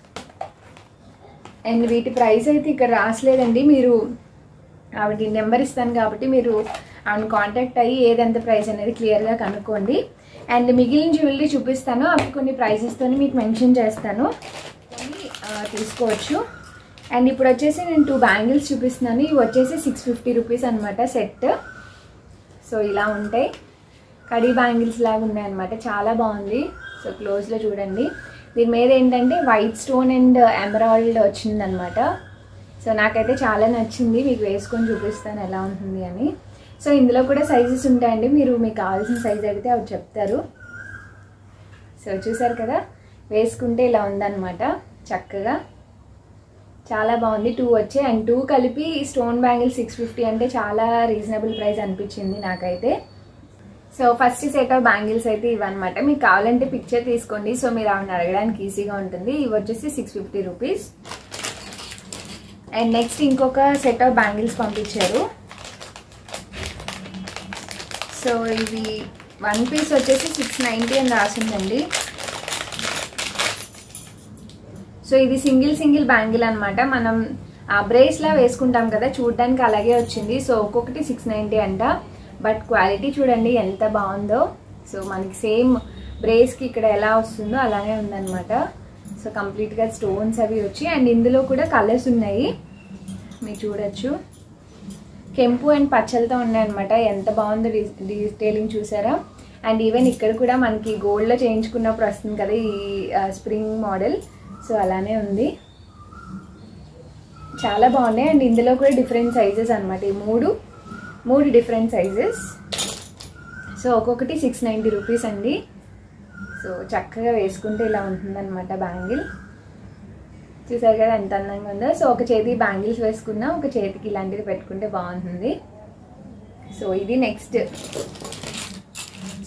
అండ్ వీటి ప్రైస్ అయితే ఇక్కడ రాసలేదండి మీరు ఆవిడ నెంబర్ ఇస్తాను కాబట్టి మీరు ఆవిడ కాంటాక్ట్ అయ్యి ఏదంత ప్రైస్ అనేది క్లియర్గా కనుక్కోండి అండ్ మిగిలిన జ్యువెలరీ చూపిస్తాను అవి కొన్ని ప్రైసెస్తో మీకు మెన్షన్ చేస్తాను అవి, ఆ, తీసుకోవచ్చు అండ్ ఇప్పుడు వచ్చేసి నేను టూ బ్యాంగిల్స్ చూపిస్తున్నాను ఇవి వచ్చేసి సిక్స్ ఫిఫ్టీ రూపీస్ అనమాట సెట్ సో ఇలా ఉంటాయి కడీ బ్యాంగిల్స్ లాగా ఉన్నాయి అనమాట చాలా బాగుంది సో క్లోజ్లో చూడండి దీని మీద ఏంటంటే వైట్ స్టోన్ అండ్ ఎమరాల్డ్ వచ్చిందనమాట సో నాకైతే చాలా నచ్చింది మీకు వేసుకొని చూపిస్తాను ఎలా ఉంటుంది అని సో ఇందులో కూడా సైజెస్ ఉంటాయండి మీరు మీకు కావాల్సిన సైజ్ అడిగితే అవి చెప్తారు సో చూసారు కదా వేసుకుంటే ఇలా ఉందన్నమాట చక్కగా చాలా బాగుంది టూ వచ్చే అండ్ టూ కలిపి స్టోన్ బ్యాంగిల్ సిక్స్ ఫిఫ్టీ అంటే చాలా రీజనబుల్ ప్రైస్ అనిపించింది నాకైతే so first set of bangles అయితే ఇవన్నమాట మీకు కావాలంటే పిక్చర్ తీసుకోండి సో మీరు ఆవిడ అడగడానికి ఈజీగా ఉంటుంది ఇవి వచ్చేసి six fifty rupees and next ఇంకొక సెట్ ఆఫ్ బ్యాంగిల్స్ పంపించారు సో ఇవి వన్ పీస్ వచ్చేసి సిక్స్ నైంటీ అని రాసిందండి సో ఇది సింగిల్ సింగిల్ బ్యాంగిల్ అనమాట మనం ఆ బ్రేస్లా వేసుకుంటాం కదా చూడడానికి అలాగే వచ్చింది సో ఒక్కొక్కటి సిక్స్ నైంటీ అంట బట్ క్వాలిటీ చూడండి ఎంత బాగుందో సో మనకి సేమ్ బ్రేస్కి ఇక్కడ ఎలా వస్తుందో అలానే ఉందన్నమాట సో కంప్లీట్గా స్టోన్స్ అవి వచ్చి అండ్ ఇందులో కూడా కలర్స్ ఉన్నాయి మీరు చూడొచ్చు కెంపు అండ్ పచ్చలతో ఉన్నాయన్నమాట ఎంత బాగుందో డీ- డీటెయిలింగ్ చూసారా అండ్ ఈవెన్ ఇక్కడ కూడా మనకి గోల్డ్లో చేయించుకున్నప్పుడు వస్తుంది కదా ఈ స్ప్రింగ్ మోడల్ సో అలానే ఉంది చాలా బాగున్నాయి అండ్ ఇందులో కూడా డిఫరెంట్ సైజెస్ అనమాట ఈ మూడు మూడు డిఫరెంట్ సైజెస్ సో ఒక్కొక్కటి సిక్స్ నైంటీ రూపీస్ అండి సో చక్కగా వేసుకుంటే ఇలా ఉంటుందన్నమాట బ్యాంగిల్ చూసారు కదా ఎంత అందంగా ఉందో సో ఒక చేతికి బ్యాంగిల్స్ వేసుకున్నా ఒక చేతికి ఇలాంటిది పెట్టుకుంటే బాగుంటుంది సో ఇది నెక్స్ట్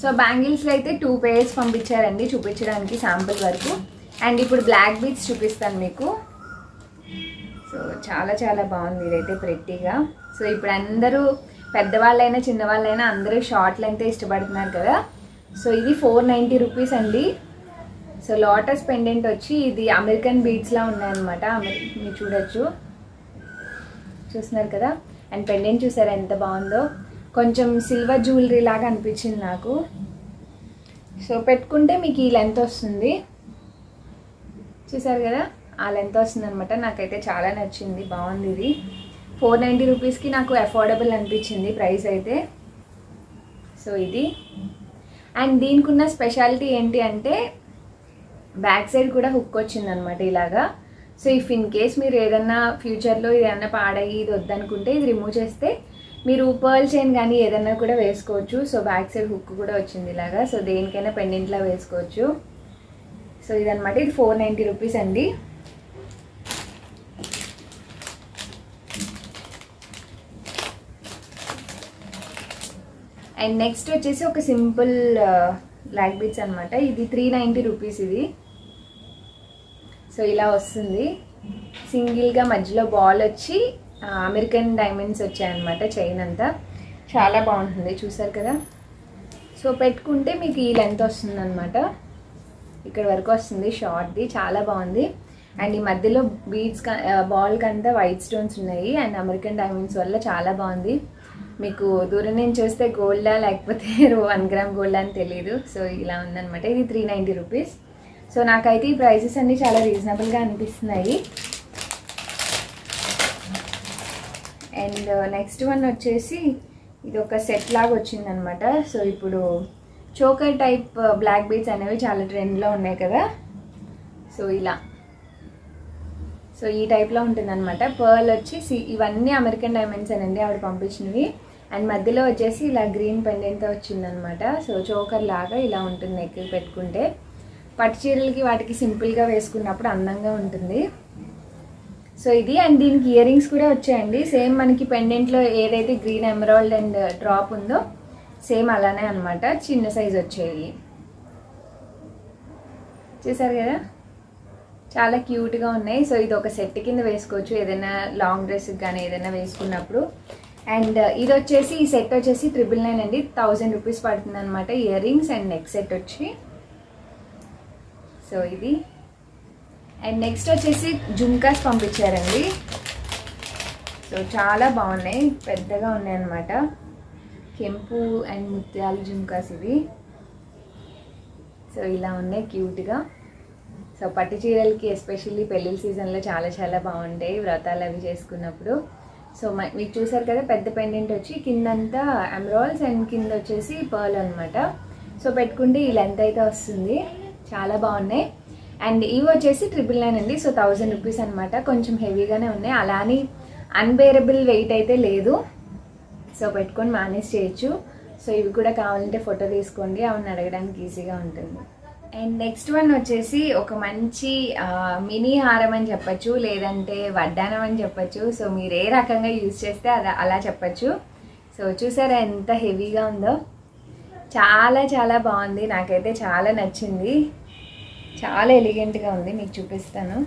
సో బ్యాంగిల్స్లో అయితే టూ పేర్స్ పంపించారండి చూపించడానికి శాంపుల్ వరకు అండ్ ఇప్పుడు బ్లాక్ బీట్స్ చూపిస్తాను మీకు సో చాలా చాలా బాగుంది ఇదైతే ప్రెట్టిగా సో ఇప్పుడు అందరూ పెద్దవాళ్ళైనా చిన్నవాళ్ళైనా అందరూ షార్ట్ లెంత్ ఇష్టపడుతున్నారు కదా సో ఇది ఫోర్ నైంటీ రూపీస్ అండి సో లోటస్ పెండెంట్ వచ్చి ఇది అమెరికన్ బీడ్స్లా ఉన్నాయన్నమాట అమెరి మీరు చూడొచ్చు చూస్తున్నారు కదా అండ్ పెండెంట్ చూసారా ఎంత బాగుందో కొంచెం సిల్వర్ జ్యువెలరీ లాగా అనిపించింది నాకు సో పెట్టుకుంటే మీకు ఈ లెంత్ వస్తుంది చూసారు కదా ఆ లెంత్ వస్తుంది అనమాట నాకైతే చాలా నచ్చింది బాగుంది ఇది ఫోర్ నైంటీ రూపీస్కి నాకు అఫోర్డబుల్ అనిపించింది ప్రైస్ అయితే సో ఇది అండ్ దీనికి ఉన్న స్పెషాలిటీ ఏంటి అంటే బ్యాక్ సైడ్ కూడా హుక్ వచ్చింది అనమాట ఇలాగా సో ఇఫ్ ఇన్ కేస్ మీరు ఏదన్నా ఫ్యూచర్లో ఇది ఏదన్నా పాడయి ఇది వద్దనుకుంటే ఇది రిమూవ్ చేస్తే మీరు పర్ల్ చైన్ కానీ ఏదన్నా కూడా వేసుకోవచ్చు సో బ్యాక్ సైడ్ హుక్ కూడా వచ్చింది ఇలాగా సో దేనికైనా పెండెంట్లా వేసుకోవచ్చు సో ఇదనమాట ఇది ఫోర్ నైంటీ రూపీస్ అండి అండ్ నెక్స్ట్ వచ్చేసి ఒక సింపుల్ బ్లాక్ బీట్స్ అనమాట ఇది త్రీ నైంటీ రూపీస్ ఇది సో ఇలా వస్తుంది సింగిల్గా మధ్యలో బాల్ వచ్చి ఆ, అమెరికన్ డైమండ్స్ వచ్చాయన్నమాట చైన్ అంతా చాలా బాగుంటుంది చూసారు కదా సో పెట్టుకుంటే మీకు ఈ లెంత్ వస్తుంది అనమాట ఇక్కడ వరకు వస్తుంది షార్ట్ది చాలా బాగుంది అండ్ ఈ మధ్యలో బీడ్స్ బాల్కి అంతా వైట్ స్టోన్స్ ఉన్నాయి అండ్ అమెరికన్ డైమండ్స్ వల్ల చాలా బాగుంది మీకు దూరం నుంచి చూస్తే గోల్డా లేకపోతే వన్ గ్రామ్ గోల్డ్ అని తెలియదు సో ఇలా ఉందన్నమాట ఇది త్రీ నైంటీ రూపీస్ సో నాకైతే ఈ ప్రైసెస్ అన్నీ చాలా రీజనబుల్గా అనిపిస్తున్నాయి అండ్ నెక్స్ట్ వన్ వచ్చేసి ఇది ఒక సెట్ లాగా వచ్చిందనమాట సో ఇప్పుడు చోకర్ టైప్ బ్లాక్ బీట్స్ అనేవి చాలా ట్రెండ్లో ఉన్నాయి కదా సో ఇలా సో ఈ టైప్లో ఉంటుందన్నమాట పర్ల్ వచ్చి సి ఇవన్నీ అమెరికన్ డైమండ్స్ అనండి ఆవిడ పంపించినవి అండ్ మధ్యలో వచ్చేసి ఇలా గ్రీన్ పెండెంట్తో వచ్చిందనమాట సో చోకర్ లాగా ఇలా ఉంటుంది నెక్ పెట్టుకుంటే పట్టు చీరలకి వాటికి సింపుల్గా వేసుకున్నప్పుడు అందంగా ఉంటుంది సో ఇది అండ్ దీనికి ఇయర్ రింగ్స్ కూడా వచ్చాయండి సేమ్ మనకి పెండెంట్లో ఏదైతే గ్రీన్ ఎమరాల్డ్ అండ్ డ్రాప్ ఉందో సేమ్ అలానే అనమాట చిన్న సైజ్ వచ్చాయి చూసారు కదా చాలా క్యూట్గా ఉన్నాయి సో ఇది ఒక సెట్ కింద వేసుకోవచ్చు ఏదైనా లాంగ్ డ్రెస్కి కానీ ఏదైనా వేసుకున్నప్పుడు అండ్ ఇది వచ్చేసి ఈ సెట్ వచ్చేసి ట్రిపుల్ నైన్ అండి థౌజండ్ రూపీస్ పడుతుంది అనమాట ear rings and neck set వచ్చి సో ఇది అండ్ నెక్స్ట్ వచ్చేసి జుమ్కాస్ పంపించారండి సో చాలా బాగున్నాయి పెద్దగా ఉన్నాయి అన్నమాట కెంపు అండ్ ముత్యాలు జుమ్కాస్ ఇవి సో ఇలా ఉన్నాయి క్యూట్గా సో పట్టు చీరలకి ఎస్పెషల్లీ పెళ్ళిళ్ళ సీజన్లో చాలా చాలా బాగుంటాయి వ్రతాలు అవి చేసుకున్నప్పుడు సో మ- మీకు చూసారు కదా పెద్ద పెండెంట్ వచ్చి కిందంతా ఎమరాల్స్ అండ్ కింద వచ్చేసి పర్ల్ అనమాట సో పెట్టుకుంటే ఈ లెంత్ అయితే వస్తుంది చాలా బాగున్నాయి అండ్ ఇవి వచ్చేసి ట్రిపుల్ నైన్ అండి సో థౌజండ్ రూపీస్ అనమాట కొంచెం హెవీగానే ఉన్నాయి అలా అని అన్బేరబుల్ వెయిట్ అయితే లేదు సో పెట్టుకొని మేనేజ్ చేయొచ్చు సో ఇవి కూడా కావాలంటే ఫోటో తీసుకోండి అవన్నీ అడగడానికి ఈజీగా ఉంటుంది అండ్ నెక్స్ట్ వన్ వచ్చేసి ఒక మంచి ఆ, మినీ హారం అని చెప్పచ్చు లేదంటే వడ్డానం అని చెప్పచ్చు సో మీరు ఏ రకంగా యూజ్ చేస్తే అది అలా చెప్పచ్చు సో చూసారా ఎంత హెవీగా ఉందో చాలా చాలా బాగుంది నాకైతే చాలా నచ్చింది చాలా ఎలిగెంట్గా ఉంది మీకు చూపిస్తాను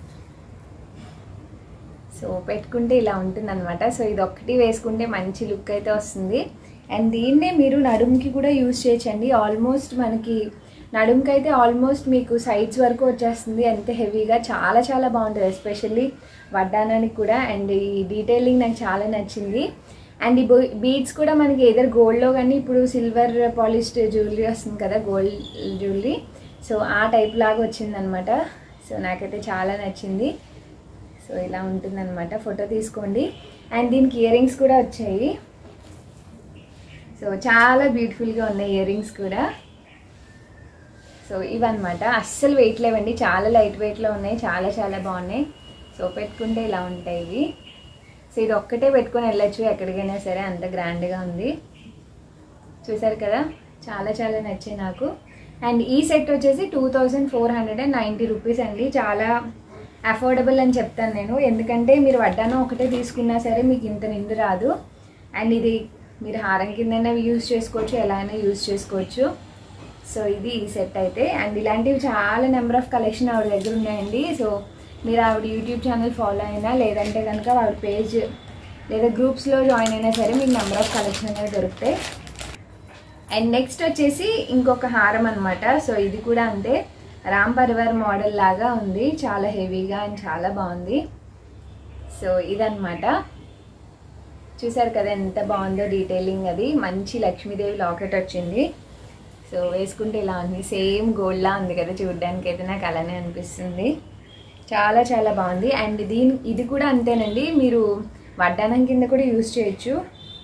సో పెట్టుకుంటే ఇలా ఉంటుందన్నమాట సో ఇది ఒక్కటి వేసుకుంటే మంచి లుక్ అయితే వస్తుంది అండ్ దీన్నే మీరు నడుముకి కూడా యూజ్ చేయొచ్చండి ఆల్మోస్ట్ మనకి నడుముకి అయితే ఆల్మోస్ట్ మీకు సైడ్స్ వరకు వచ్చేస్తుంది అంత హెవీగా చాలా చాలా బాగుంటుంది ఎస్పెషల్లీ వడ్డానానికి కూడా అండ్ ఈ డీటెయిలింగ్ నాకు చాలా నచ్చింది అండ్ ఈ బీడ్స్ కూడా మనకి ఏదర్ గోల్డ్లో కానీ ఇప్పుడు సిల్వర్ పాలిష్డ్ జ్యువెలరీ వస్తుంది కదా గోల్డ్ జ్యువెలరీ సో ఆ టైప్ లాగా వచ్చిందనమాట సో నాకైతే చాలా నచ్చింది సో ఇలా ఉంటుందన్నమాట ఫోటో తీసుకోండి అండ్ దీనికి ఇయర్ రింగ్స్ కూడా వచ్చాయి సో చాలా బ్యూటిఫుల్గా ఉన్నాయి ఇయర్ రింగ్స్ కూడా సో ఇవన్నమాట అస్సలు వెయిట్ లేవండి చాలా లైట్ వెయిట్లో ఉన్నాయి చాలా చాలా బాగున్నాయి సో పెట్టుకుంటే ఇలా ఉంటాయి ఇవి సో ఇది ఒక్కటే పెట్టుకొని వెళ్ళొచ్చు ఎక్కడికైనా సరే అంత గ్రాండ్గా ఉంది చూసారు కదా చాలా చాలా నచ్చాయి నాకు అండ్ ఈ సెట్ వచ్చేసి two thousand four hundred and ninety rupees అండి చాలా అఫోర్డబుల్ అని చెప్తాను నేను ఎందుకంటే మీరు వడ్డానం ఒకటే తీసుకున్నా సరే మీకు ఇంత నిండు రాదు అండ్ ఇది మీరు హారం కిందైనా యూజ్ చేసుకోవచ్చు ఎలా అయినా యూజ్ చేసుకోవచ్చు సో ఇది ఈ సెట్ అయితే అండ్ ఇలాంటివి చాలా నెంబర్ ఆఫ్ కలెక్షన్ ఆవిడ దగ్గర ఉన్నాయండి సో మీరు ఆవిడ యూట్యూబ్ ఛానల్ ఫాలో అయినా లేదంటే కనుక ఆవిడ పేజ్ లేదా గ్రూప్స్లో జాయిన్ అయినా సరే మీకు నెంబర్ ఆఫ్ కలెక్షన్ అనేవి దొరుకుతాయి అండ్ నెక్స్ట్ వచ్చేసి ఇంకొక హారం అనమాట సో ఇది కూడా అంతే రామ్ పరివార్ మోడల్ లాగా ఉంది చాలా హెవీగా అండ్ చాలా బాగుంది సో ఇదన్నమాట చూసారు కదా ఎంత బాగుందో డీటెయిలింగ్ అది మంచి లక్ష్మీదేవి లాకెట్ వచ్చింది సో వేసుకుంటే ఇలా ఉంది సేమ్ గోల్డ్లా ఉంది కదా చూడడానికి అయితే నాకు అలానే అనిపిస్తుంది చాలా చాలా బాగుంది అండ్ దీని ఇది కూడా అంతేనండి మీరు వడ్డానం కింద కూడా యూజ్ చేయొచ్చు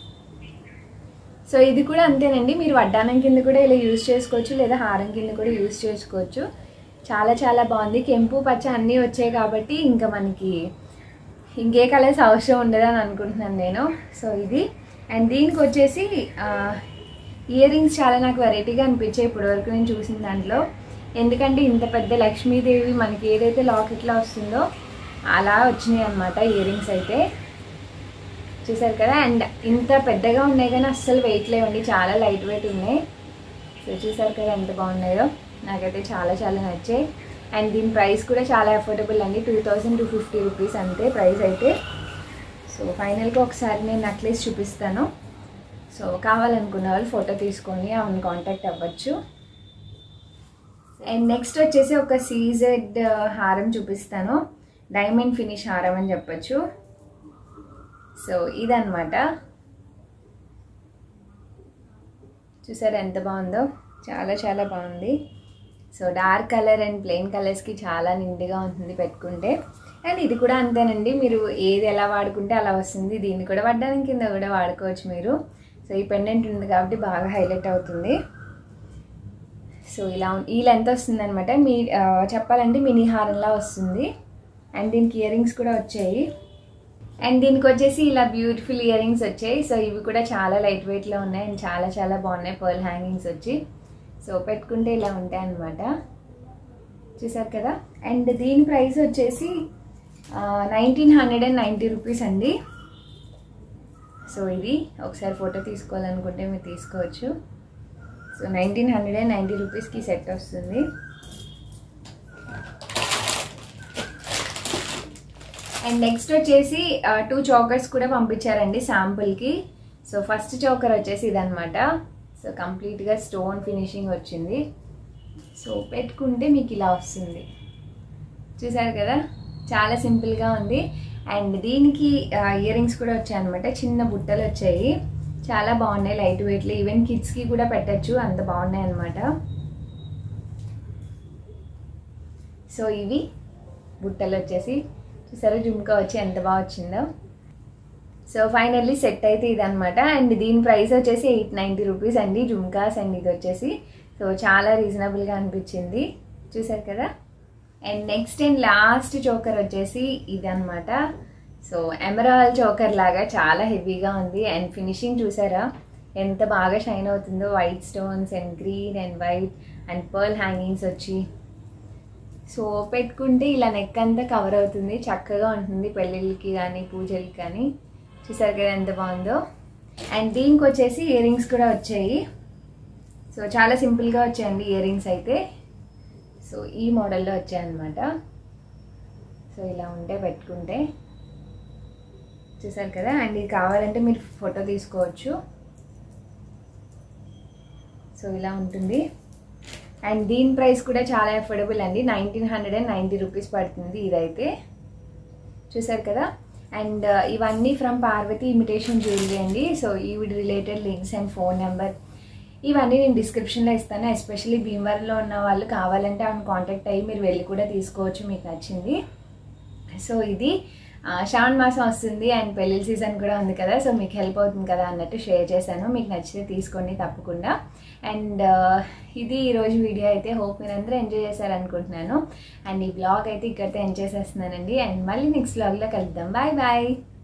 సో ఇది కూడా అంతేనండి మీరు వడ్డానం కింద కూడా ఇలా యూజ్ చేసుకోవచ్చు లేదా హారం కింద కూడా యూజ్ చేసుకోవచ్చు చాలా చాలా బాగుంది కెంపు పచ్చ అన్నీ వచ్చాయి కాబట్టి ఇంకా మనకి ఇంకే కలర్స్ అవసరం ఉండదని అనుకుంటున్నాను నేను సో ఇది అండ్ దీనికి వచ్చేసి ఇయర్ రింగ్స్ చాలా నాకు వెరైటీగా అనిపించాయి ఇప్పటివరకు నేను చూసిన దాంట్లో ఎందుకంటే ఇంత పెద్ద లక్ష్మీదేవి మనకి ఏదైతే లాకెట్లో వస్తుందో అలా వచ్చినాయి అనమాట ఇయర్ రింగ్స్ అయితే చూసారు కదా అండ్ ఇంత పెద్దగా ఉన్నాయి కానీ అస్సలు వెయిట్ లేవండి చాలా లైట్ వెయిట్ ఉన్నాయి సో చూసారు కదా ఎంత బాగున్నాయో నాకైతే చాలా చాలా నచ్చాయి అండ్ దీని ప్రైస్ కూడా చాలా అఫోర్డబుల్ అండి two thousand two fifty rupees అంతే ప్రైస్ అయితే సో ఫైనల్గా ఒకసారి నేను నెక్లెస్ చూపిస్తాను సో కావాలనుకున్న వాళ్ళు ఫోటో తీసుకొని అవును కాంటాక్ట్ అవ్వచ్చు అండ్ నెక్స్ట్ వచ్చేసి ఒక సీజెడ్ హారం చూపిస్తాను డైమండ్ ఫినిష్ హారం అని చెప్పొచ్చు సో ఇదన్నమాట చూసారా ఎంత బాగుందో చాలా చాలా బాగుంది so dark colour and plain కలర్స్కి చాలా నిండుగా ఉంటుంది పెట్టుకుంటే అండ్ ఇది కూడా అంతేనండి మీరు ఏది ఎలా వాడుకుంటే అలా వస్తుంది దీన్ని కూడా వడ్డానికి కింద కూడా వాడుకోవచ్చు మీరు సో ఈ పెండెంట్ ఉంది కాబట్టి బాగా హైలైట్ అవుతుంది సో ఇలా ఉం- ఈ లెంత్ వస్తుంది అనమాట మీ ఆ, చెప్పాలంటే మినీ హారంలా వస్తుంది అండ్ దీనికి ఇయర్ రింగ్స్ కూడా వచ్చాయి అండ్ దీనికి వచ్చేసి ఇలా బ్యూటిఫుల్ ఇయర్ రింగ్స్ వచ్చాయి సో ఇవి కూడా చాలా లైట్ వెయిట్లో ఉన్నాయి అండ్ చాలా చాలా బాగున్నాయి పర్ల్ హ్యాంగింగ్స్ వచ్చి సో పెట్టుకుంటే ఇలా ఉంటాయి అన్నమాట చూసారు కదా అండ్ దీని ప్రైస్ వచ్చేసి nineteen hundred and ninety rupees అండి సో ఇది ఒకసారి ఫోటో తీసుకోవాలనుకుంటే మీరు తీసుకోవచ్చు so nineteen hundred and ninety రూపీస్కి సెట్ వస్తుంది అండ్ నెక్స్ట్ వచ్చేసి టూ చోకర్స్ కూడా పంపించారండి శాంపుల్కి సో ఫస్ట్ చోకర్ వచ్చేసి ఇదనమాట సో కంప్లీట్గా స్టోన్ ఫినిషింగ్ వచ్చింది సో పెట్టుకుంటే మీకు ఇలా వస్తుంది చూసారు కదా చాలా సింపుల్గా ఉంది అండ్ దీనికి ఇయర్ రింగ్స్ కూడా వచ్చాయి అనమాట చిన్న బుట్టలు వచ్చాయి చాలా బాగున్నాయి లైట్ వెయిట్లు ఈవెన్ కిడ్స్కి కూడా పెట్టచ్చు అంత బాగున్నాయి అనమాట సో ఇవి బుట్టలు వచ్చేసి చూసారా జుమ్కా వచ్చి ఎంత బాగా వచ్చిందో సో ఫైనల్లీ సెట్ అయితే ఇదనమాట అండ్ దీని ప్రైస్ వచ్చేసి ఎయిట్ నైంటీ రూపీస్ అండి జుమ్కాస్ అండ్ ఇది వచ్చేసి సో చాలా రీజనబుల్గా అనిపించింది చూసారు కదా and next and last choker వచ్చేసి ఇదనమాట సో ఎమరాల్ చోకర్ లాగా చాలా హెవీగా ఉంది అండ్ ఫినిషింగ్ చూసారా ఎంత బాగా షైన్ అవుతుందో white stones and green and white and pearl hangings వచ్చి సో పెట్టుకుంటే ఇలా నెక్ అంతా కవర్ అవుతుంది చక్కగా ఉంటుంది పెళ్ళిళ్ళకి కానీ పూజలకి కానీ చూసారు కదా ఎంత బాగుందో అండ్ దీనికి వచ్చేసి ఇయర్ రింగ్స్ కూడా వచ్చాయి సో చాలా సింపుల్గా వచ్చాయండి ఇయర్ రింగ్స్ అయితే సో ఈ మోడల్లో వచ్చాయన్నమాట సో ఇలా ఉంటే పెట్టుకుంటే చూసారు కదా అండ్ ఇది కావాలంటే మీరు ఫోటో తీసుకోవచ్చు సో ఇలా ఉంటుంది అండ్ దీని ప్రైస్ కూడా చాలా అఫోర్డబుల్ అండి nineteen hundred and ninety rupees పడుతుంది ఇదైతే చూసారు కదా అండ్ ఇవన్నీ ఫ్రమ్ పార్వతి ఇమిటేషన్ జ్యువెలరీ అండి సో ఈవిడ related links and phone number ఇవన్నీ నేను డిస్క్రిప్షన్లో ఇస్తాను ఎస్పెషల్లీ భీమవరంలో ఉన్న వాళ్ళు కావాలంటే ఆమెను కాంటాక్ట్ అయ్యి మీరు వెళ్ళి కూడా తీసుకోవచ్చు మీకు నచ్చింది సో ఇది ఆ, శ్రావణ మాసం వస్తుంది అండ్ పెళ్ళిళ్ళ సీజన్ కూడా ఉంది కదా సో మీకు హెల్ప్ అవుతుంది కదా అన్నట్టు షేర్ చేశాను మీకు నచ్చితే తీసుకోండి తప్పకుండా అండ్ ఇది ఈరోజు వీడియో అయితే హోప్ మీరు అందరూ ఎంజాయ్ చేశారనుకుంటున్నాను అండ్ ఈ బ్లాగ్ అయితే ఇక్కడితో ఎంజాయ్ చేసేస్తున్నానండి అండ్ మళ్ళీ నెక్స్ట్ బ్లాగ్లో కలుద్దాం బాయ్ బాయ్